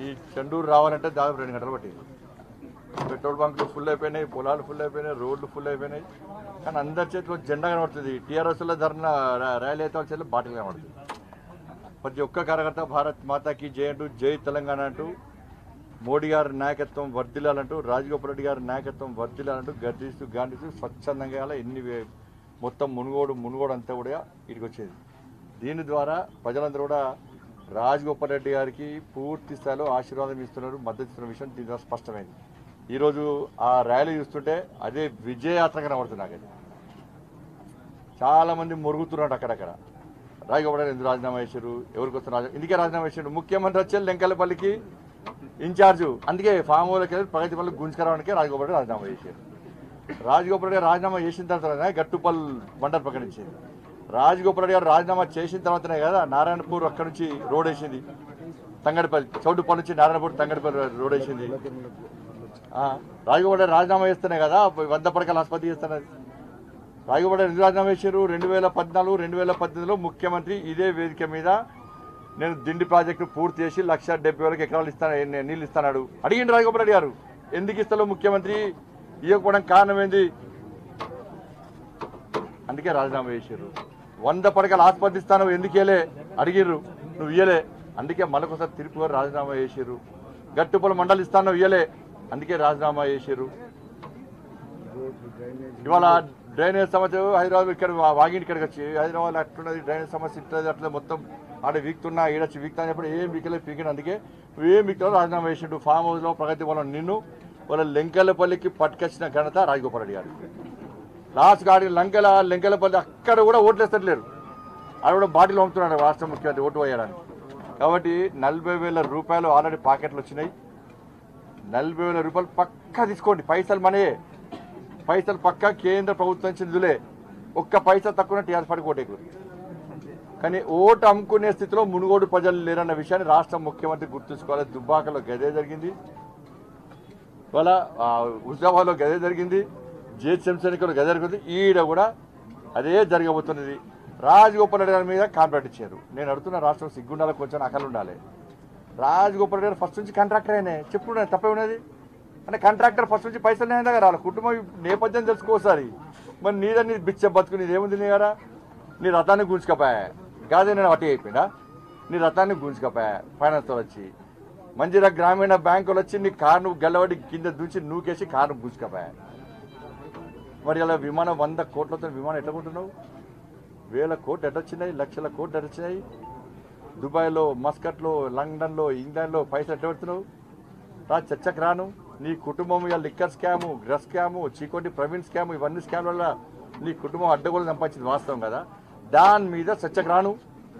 చెండూరు రావాలంటే దాదాపు రెండు గంటలు పట్టింది పెట్రోల్ బంకులు ఫుల్ అయిపోయినాయి పొలాలు ఫుల్ అయిపోయినాయి రోడ్లు ఫుల్ అయిపోయినాయి కానీ అందరి చేతిలో జెండా కనబడుతుంది టీఆర్ఎస్లో ధరణ ర్యాలీ అయితే వాళ్ళ చేతిలో బాటిల్ కనబడుతుంది ప్రతి ఒక్క కార్యకర్త భారత్ మాతాకి జై అంటూ జై తెలంగాణ అంటూ మోడీ గారి నాయకత్వం వర్ధిల్లాలంటూ రాజగోపాల్ రెడ్డి గారి నాయకత్వం వర్ధిల్లాలంటూ గర్దిస్తూ గాంధిస్తూ స్వచ్ఛందంగా ఇలా ఎన్ని వే- మొత్తం మునుగోడు మునుగోడు అంతా కూడా ఇటుకు వచ్చేది దీని ద్వారా ప్రజలందరూ కూడా రాజగోపాల్ రెడ్డి గారికి పూర్తి స్థాయిలో ఆశీర్వాదం ఇస్తున్నారు మద్దతు ఇస్తున్న విషయం దీని ద్వారా స్పష్టమైంది ఈరోజు ఆ ర్యాలీ చూస్తుంటే అదే విజయయాత్ర కనబడుతుంది నాకైతే చాలా మంది మురుగుతున్నారు అక్కడక్కడ రాజగోపాల్ రెడ్డి ఎందుకు రాజీనామా చేశారు ఎవరికి వస్తారు రాజ ఇందుకే రాజీనామా చేశారు ముఖ్యమంత్రి వచ్చే లెంకలపల్లికి ఇన్ఛార్జు అందుకే ఫామ్ హౌస్కి వెళ్ళి ప్రగతి పల్లి గుంజుకరావడానికి రాజగోపాల్ రెడ్డి రాజీనామా చేశారు రాజగోపాల్ రెడ్డి రాజీనామా చేసిన తర్వాత గట్టుపల్ బండర్ ప్రకటించింది రాజగోపాల్ రెడ్డి గారు రాజీనామా చేసిన తర్వాతనే కదా నారాయణపూర్ అక్కడ నుంచి రోడ్ వేసింది తంగడిపల్లి చౌటుపల్లి నుంచి నారాయణపూర్ తంగడిపల్లి రోడ్ వేసింది ఆ, రాజగోపాల్ రెడ్డి రాజీనామా చేస్తేనే కదా వంద పడకల ఆసుపత్రి చేస్తున్నది రాజగోపాల్ రెడ్డి ఎందుకు రాజీనామా చేశారు రెండు వేల పద్నాలుగు రెండు వేల పద్దెనిమిదిలో ముఖ్యమంత్రి ఇదే వేదిక మీద నేను దిండి ప్రాజెక్టు పూర్తి చేసి లక్ష డెబ్బై వేలకు ఎకరాలు ఇస్తాను నే- నీళ్ళు ఇస్తాడు అడిగిండు రాజగోపాల్ రెడ్డి గారు ఎందుకు ఇస్తాలో ముఖ్యమంత్రి ఇవ్వకపోవడం కారణం ఏంది అందుకే రాజీనామా చేశారు వంద పడకల ఆసుపత్రి ఇస్తాను ఎందుకు ఇయ్యలే అడిగిర్రు నువ్వు ఇయ్యలే అందుకే మళ్ళొకసారి తిరుపు గారు రాజీనామా చేశారు గట్టుపల మండలి ఇస్తాను ఇయ్యలే అందుకే రాజీనామా చేశారు ఇవాళ డ్రైనేజ్ సమస్య హైదరాబాద్ ఇక్కడ వా- వాగింటి ఇక్కడికి వచ్చి హైదరాబాద్ అట్లున్నది డ్రైనేజ్ సమస్య ఇట్లా అట్లా మొత్తం ఆడ వీక్తున్నా ఈడొచ్చి వీక్తా అని చెప్పి ఏం వీకలేదు పీకిన అందుకే ఏం వీక్తారో రాజీనామా చేసిండు ఫామ్ హౌస్లో ప్రగతి వల్ల నిన్ను వాళ్ళ లెంకలపల్లికి పట్టుకొచ్చిన ఘనత రాజగోపాల్ రెడ్డి గారు లాస్ట్ గాడి లంకెల లెంకెలపల్లి అక్కడ కూడా ఓట్లు వేస్తట్లేరు ఆడ కూడా బాటిల్ పంపుతున్నాడు రాష్ట్ర ముఖ్యమంత్రి ఓటు వేయడానికి కాబట్టి నలభై వేల రూపాయలు ఆల్రెడీ పాకెట్లు వచ్చినాయి నలభై వేల రూపాయలు పక్కా తీసుకోండి పైసలు మనయే పైసలు పక్కా కేంద్ర ప్రభుత్వం నుంచి నిధులే ఒక్క పైసా తక్కువ టీఆర్ఎస్ పార్టీకి ఓటేకూరు కానీ ఓటు అమ్ముకునే స్థితిలో మునుగోడు ప్రజలు లేరన్న విషయాన్ని రాష్ట్ర ముఖ్యమంత్రి గుర్తుంచుకోవాలి దుబ్బాకలో గదే జరిగింది ఇవాళ ఆ, హుజరాబాద్లో గదే జరిగింది జిహెచ్ఎంసీ ఎన్నికలు గదే జరిగింది ఈడ కూడా అదే జరగబోతున్నది రాజగోపాల్ రెడ్డి గారి మీద కాంట్రాక్ట్ ఇచ్చారు నేను అడుగుతున్న రాష్ట్రం సిగ్గుండాలి కొంచెం అకలు ఉండాలి రాజగోపాల్ రెడ్డి గారు ఫస్ట్ నుంచి కాంట్రాక్టర్ అయినా చెప్పుడు తప్పే ఉన్నది అంటే కాంట్రాక్టర్ ఫస్ట్ నుంచి పైసలు అయినా కదా వాళ్ళ కుటుంబం నేపథ్యం తెలుసుకోసారి మరి నీదని బిచ్చ బతుకు నీది ఏముంది నీ కదా నీ రథాన్ని గుంజుకపోయా కాదే నేను వట్టి అయిపోయినా నీ రథాన్ని గుంజుకపోయా ఫైనాన్స్ వచ్చి మంచిరా గ్రామీణ బ్యాంకులు వచ్చి నీ కారును గెలవడి కింద దూచి నూకేసి కారును గుంజుకపోయా మరి ఇలా విమానం వంద కోట్లతో విమానం ఎట్లా కొంటున్నావు వేల కోట్లు ఎట్టొచ్చినాయి లక్షల కోట్లు ఎట్టొచ్చినాయి దుబాయ్లో మస్కట్లో లండన్లో ఇంగ్లాండ్లో పైసలు ఎట్ట పెడుతున్నావు రా చర్చకు రాను నీ కుటుంబం ఇవాళ liquor scam drugs scam Chikoti Praveen scam ఇవన్నీ స్కామ్ వల్ల నీ కుటుంబం అడ్డగోలు సంపాదించింది వాస్తవం కదా దాని మీద చర్చకు రాను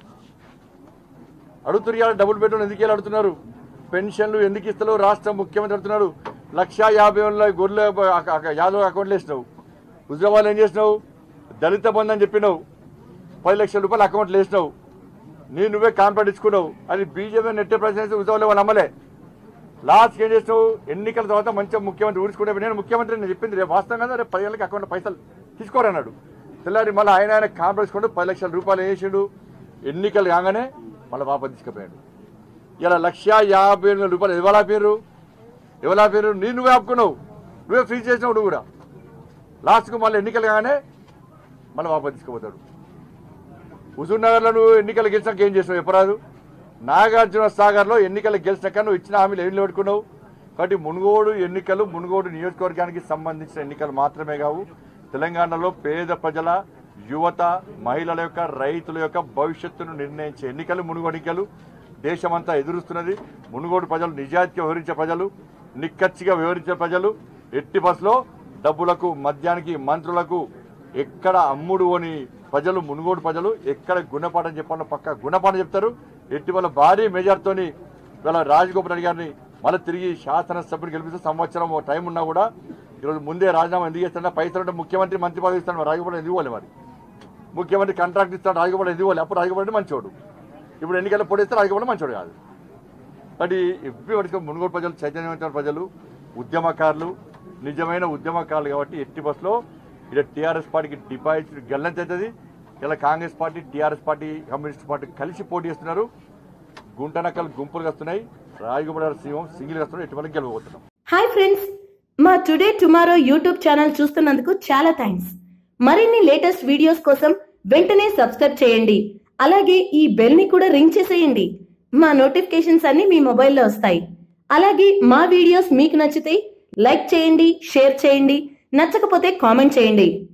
అడుగుతున్నారు డబుల్ బెడ్రూమ్ ఎందుకు ఇలా అడుగుతున్నారు పెన్షన్లు ఎందుకు ఇస్తలేవు రాష్ట్ర ముఖ్యమంత్రి అడుగుతున్నాడు లక్షా యాభై వేల గొర్రెల అక- అక- యాదవ్ అకౌంట్లు వేసినావు హుజరాబాద్ ఏం చేసినావు దళిత బంధు అని చెప్పినావు పది లక్షల రూపాయలు అకౌంట్లు వేసినావు నీ నువ్వే కాంట్రాక్ట్ ఇచ్చుకున్నావు అది బీజేపీ నెట్టే ప్రశ్న హుజరాబాద్లో వాళ్ళు నమ్మలే లాస్ట్కి ఏం చేసినావు ఎన్నికల తర్వాత మంచిగా ముఖ్యమంత్రి ఊరుచుకుంటే నేను ముఖ్యమంత్రి నేను చెప్పింది రేపు వాస్తవం కదా రేపు పదివేలకి అకౌంట్ పైసలు తీసుకోరన్నాడు తెల్లారి మళ్ళీ ఆయన ఆయన కాంట్రాక్ట్ తీసుకుంటూ పది లక్షల రూపాయలు వేసిండు ఎన్నికలు కాగానే మళ్ళీ వాపస్ తీసుకుపోయాడు ఇలా లక్ష యాభై ఎనిమిది రూపాయలు ఎవరు ఆపారు ఎవరు ఆపారు నీ నువ్వే ఆపుకున్నావు నువ్వే ఫ్రీ చేసినావు నువ్వు కూడా లాస్ట్కు మళ్ళీ ఎన్నికలు కాగానే మళ్ళీ వాపస్ తీసుకుపోతాడు హుజూర్ నగర్లో నువ్వు ఎన్నికలు గెలిచాక ఏం చేసినావు ఎప్పరాదు నాగార్జున సాగర్లో ఎన్నికలు గెలిచినాక నువ్వు ఇచ్చిన హామీలు ఏం పెట్టుకున్నావు కాబట్టి మునుగోడు ఎన్నికలు మునుగోడు నియోజకవర్గానికి సంబంధించిన ఎన్నికలు మాత్రమే కావు తెలంగాణలో పేద ప్రజల యువత మహిళల యొక్క రైతుల యొక్క భవిష్యత్తును నిర్ణయించే ఎన్నికలు మునుగోడు ఎన్నికలు దేశమంతా ఎదురుస్తున్నది మునుగోడు ప్రజలు నిజాయితీగా వివరించే ప్రజలు నిక్కచ్చిగా వివరించే ప్రజలు ఎట్టి బస్సులో డబ్బులకు మద్యానికి మంత్రులకు ఎక్కడ అమ్ముడు అని ప్రజలు మునుగోడు ప్రజలు ఎక్కడ గుణపాఠం చెప్పాలో పక్క గుణపాఠం చెప్తారు ఎట్టి వాళ్ళ భారీ మెజార్తోని వీళ్ళ రాజగోపాల్ రెడ్డి గారిని మళ్ళీ తిరిగి శాసనసభ్యుని గెలిపిస్తే సంవత్సరం ఓ టైం ఉన్నా కూడా ఈరోజు ముందే రాజీనామా ఎందుకు చేస్తాడు పైసలు ఉంటే ముఖ్యమంత్రి మంత్రి పదవి ఇస్తాడు మరి రాజగోపాల్ ఎందుకు పోలే మరి ముఖ్యమంత్రి కాంట్రాక్ట్ ఇస్తాడు రాజగోపాల్ ఎందుకు పోలే అప్పుడు రాజగోపాల్ రెడ్డి మంచోడు ఇప్పుడు ఎన్నికల్లో పొడిస్తే రాజగోపాల్ మంచోడు కాదు కాబట్టి ఎవ్రీ వరకు మునుగోడు ప్రజలు చైతన్యవంతమైన ప్రజలు ఉద్యమకారులు నిజమైన ఉద్యమకారులు కాబట్టి ఎట్టి బస్సులో ఇక్కడ టీఆర్ఎస్ పార్టీకి డిపాజిట్ గల్లంత అవుతుంది ఇలా Congress party TRS party communist party కలిసి పోటీ చేస్తున్నారు గుంటనక్కలు గుంపులుగా వస్తున్నాయి రాయగూడ సింహం సింగిల్ వస్తున్నాం ఎటువంటి గెలవబోతున్నాం హాయ్ ఫ్రెండ్స్ మా టుడే టుమారో యూట్యూబ్ ఛానల్ చూస్తున్నందుకు చాలా థ్యాంక్స్ మరిన్ని లేటెస్ట్ వీడియోస్ కోసం వెంటనే సబ్స్క్రైబ్ చేయండి అలాగే ఈ బెల్ ని కూడా రింగ్ చేసేయండి మా నోటిఫికేషన్స్ అన్ని మీ మొబైల్లో వస్తాయి అలాగే మా వీడియోస్ మీకు నచ్చితే లైక్ చేయండి షేర్ చేయండి నచ్చకపోతే కామెంట్ చేయండి